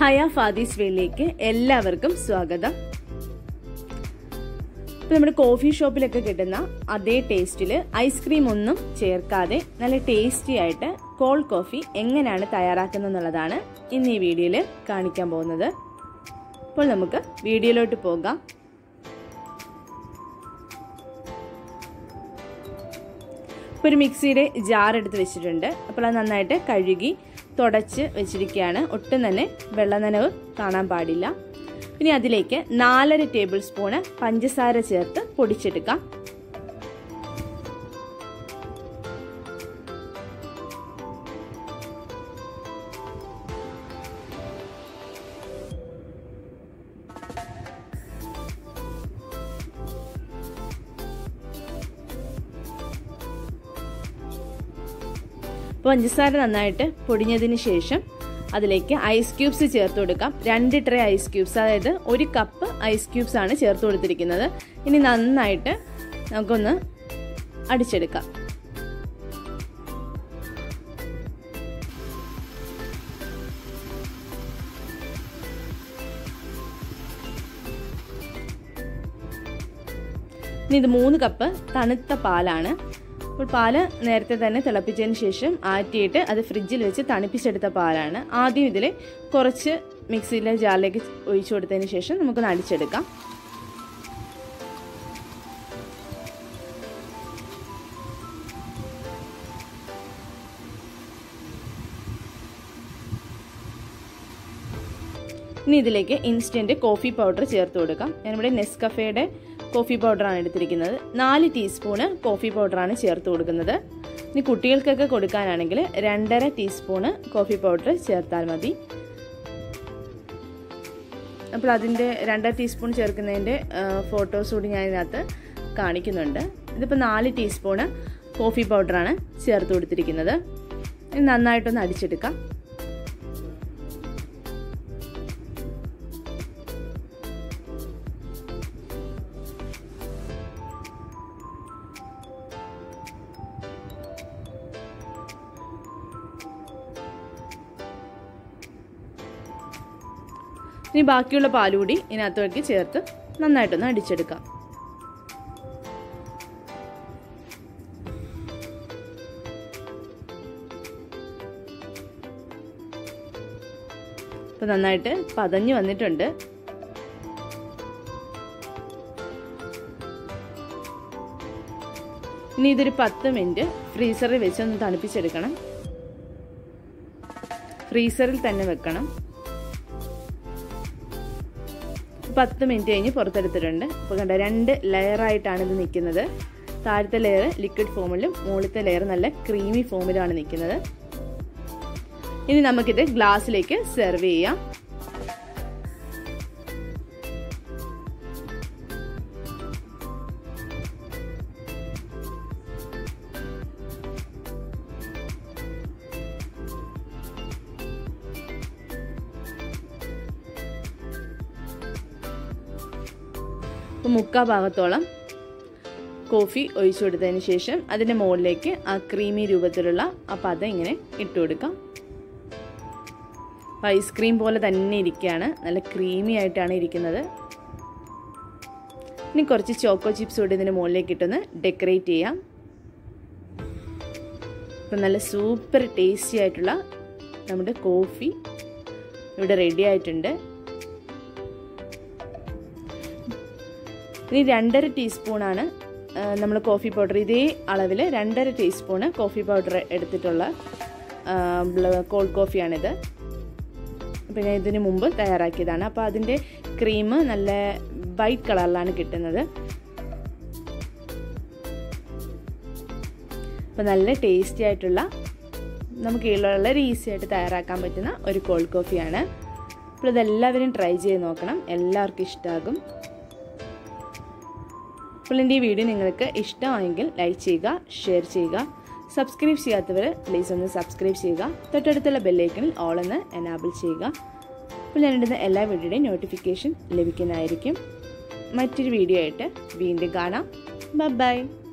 ഹയ ഫാദീസ് വേയിലേക്ക് എല്ലാവർക്കും സ്വാഗതം ഇപ്പൊ നമ്മുടെ കോഫി ഷോപ്പിലൊക്കെ കിട്ടുന്ന അതേ ടേസ്റ്റിൽ ഐസ്ക്രീം ഒന്നും ചേർക്കാതെ നല്ല ടേസ്റ്റി ആയിട്ട് കോൾഡ് കോഫി എങ്ങനെയാണ് തയ്യാറാക്കുന്നത് എന്നുള്ളതാണ് ഇന്ന് ഈ വീഡിയോയിൽ കാണിക്കാൻ പോകുന്നത് അപ്പോൾ നമുക്ക് വീഡിയോയിലോട്ട് പോകാം ഇപ്പോൾ ഒരു മിക്സിയുടെ ജാർ എടുത്ത് വെച്ചിട്ടുണ്ട് അപ്പോൾ അത് നന്നായിട്ട് കഴുകി തുടച്ച് വെച്ചിരിക്കുകയാണ് ഒട്ടും തന്നെ വെള്ളനനവ് കാണാൻ പാടില്ല ഇനി അതിലേക്ക് നാലര ടേബിൾ സ്പൂണ് പഞ്ചസാര ചേർത്ത് പൊടിച്ചെടുക്കാം പഞ്ചസാര നന്നായിട്ട് പൊടിഞ്ഞതിന് ശേഷം അതിലേക്ക് ഐസ് ക്യൂബ്സ് ചേർത്ത് കൊടുക്കാം രണ്ട് ട്രേ ഐസ് ക്യൂബ്സ് അതായത് ഒരു കപ്പ് ഐസ് ക്യൂബ്സ് ആണ് ചേർത്ത് കൊടുത്തിരിക്കുന്നത് ഇനി നന്നായിട്ട് നമുക്കൊന്ന് അടിച്ചെടുക്കാം ഇനി ഇത് മൂന്ന് കപ്പ് തണുത്ത പാലാണ് അപ്പോൾ പാല് നേരത്തെ തന്നെ തിളപ്പിച്ചതിന് ശേഷം ആറ്റിയിട്ട് അത് ഫ്രിഡ്ജിൽ വെച്ച് തണുപ്പിച്ചെടുത്ത പാലാണ് ആദ്യം ഇതിൽ കുറച്ച് മിക്സിയിലെ ജാറിലേക്ക് ഒഴിച്ചു കൊടുത്തതിന് ശേഷം നമുക്കൊന്ന് അടിച്ചെടുക്കാം ഇനി ഇതിലേക്ക് ഇൻസ്റ്റൻറ്റ് കോഫി പൗഡർ ചേർത്ത് കൊടുക്കാം ഞാനിവിടെ നെസ്കഫയുടെ കോഫി പൗഡറാണ് എടുത്തിരിക്കുന്നത് നാല് ടീസ്പൂണ് കോഫി പൗഡറാണ് ചേർത്ത് കൊടുക്കുന്നത് ഇനി കുട്ടികൾക്കൊക്കെ കൊടുക്കാനാണെങ്കിൽ രണ്ടര ടീസ്പൂണ് കോഫി പൗഡർ ചേർത്താൽ മതി അപ്പോൾ അതിൻ്റെ രണ്ടര ടീസ്പൂൺ ചേർക്കുന്നതിൻ്റെ ഫോട്ടോസ് കൂടി ഞാൻ ഇതിനകത്ത് കാണിക്കുന്നുണ്ട് ഇതിപ്പോൾ നാല് ടീസ്പൂണ് കോഫി പൗഡറാണ് ചേർത്ത് കൊടുത്തിരിക്കുന്നത് നന്നായിട്ടൊന്ന് അടിച്ചെടുക്കാം ഇനി ബാക്കിയുള്ള പാലുകൂടി ഇതിനകത്തേക്ക് ചേർത്ത് നന്നായിട്ടൊന്ന് അടിച്ചെടുക്കാം ഇപ്പൊ നന്നായിട്ട് പതഞ്ഞു വന്നിട്ടുണ്ട് ഇനി ഇതൊരു പത്ത് മിനിറ്റ് ഫ്രീസറിൽ വെച്ച് ഒന്ന് തണുപ്പിച്ചെടുക്കണം ഫ്രീസറിൽ തന്നെ വെക്കണം പത്ത് മിനിറ്റ് കഴിഞ്ഞ് പുറത്തെടുത്തിട്ടുണ്ട് അപ്പോൾ കണ്ട രണ്ട് ലെയറായിട്ടാണ് ഇത് നിൽക്കുന്നത് താഴത്തെ ലെയർ ലിക്വിഡ് ഫോമിലും മുകളിലത്തെ ലെയർ നല്ല ക്രീമി ഫോമിലാണ് നിൽക്കുന്നത് ഇനി നമുക്കിത് ഗ്ലാസ്സിലേക്ക് സെർവ് ചെയ്യാം ഇപ്പോൾ മുക്കാ ഭാഗത്തോളം കോഫി ഒഴിച്ചു കൊടുത്തതിന് ശേഷം അതിൻ്റെ മുകളിലേക്ക് ആ ക്രീമി രൂപത്തിലുള്ള ആ പദം ഇങ്ങനെ ഇട്ട് കൊടുക്കാം അപ്പോൾ ഐസ്ക്രീം പോലെ തന്നെ ഇരിക്കുകയാണ് നല്ല ക്രീമി ആയിട്ടാണ് ഇരിക്കുന്നത് ഇനി കുറച്ച് ചോക്കോ ചിപ്സ് കൂടി ഇതിൻ്റെ മുകളിലേക്ക് ഇട്ടൊന്ന് ഡെക്കറേറ്റ് ചെയ്യാം അപ്പം നല്ല സൂപ്പർ ടേസ്റ്റി ആയിട്ടുള്ള നമ്മുടെ കോഫി ഇവിടെ റെഡി ആയിട്ടുണ്ട് ഇനി രണ്ടര ടീസ്പൂണാണ് നമ്മൾ കോഫി പൗഡർ ഇതേ അളവിൽ രണ്ടര ടീസ്പൂണ് കോഫി പൗഡർ എടുത്തിട്ടുള്ള കോൾഡ് കോഫിയാണിത് അപ്പോൾ ഞാൻ ഇതിന് മുമ്പ് തയ്യാറാക്കിയതാണ് അപ്പോൾ അതിൻ്റെ ക്രീം നല്ല വൈറ്റ് കളറിലാണ് കിട്ടുന്നത് അപ്പോൾ നല്ല ടേസ്റ്റി ആയിട്ടുള്ള നമുക്ക് വളരെ ഈസി ആയിട്ട് തയ്യാറാക്കാൻ പറ്റുന്ന ഒരു കോൾഡ് കോഫിയാണ് അപ്പോൾ ഇതെല്ലാവരും ട്രൈ ചെയ്ത് നോക്കണം എല്ലാവർക്കും ഇഷ്ടമാകും അപ്പോൾ എൻ്റെ ഈ വീഡിയോ നിങ്ങൾക്ക് ഇഷ്ടമായെങ്കിൽ ലൈക്ക് ചെയ്യുക ഷെയർ ചെയ്യുക സബ്സ്ക്രൈബ് ചെയ്യാത്തവർ പ്ലീസ് ഒന്ന് സബ്സ്ക്രൈബ് ചെയ്യുക തൊട്ടടുത്തുള്ള ബെല്ലൈക്കണിൽ ഓൾ എന്ന് എനാബിൾ ചെയ്യുക അപ്പോൾ ഞാനിടുന്ന എല്ലാ വീഡിയോയുടെയും നോട്ടിഫിക്കേഷൻ ലഭിക്കുന്നതായിരിക്കും മറ്റൊരു വീഡിയോ ആയിട്ട് വീണ്ടും കാണാം ബൈ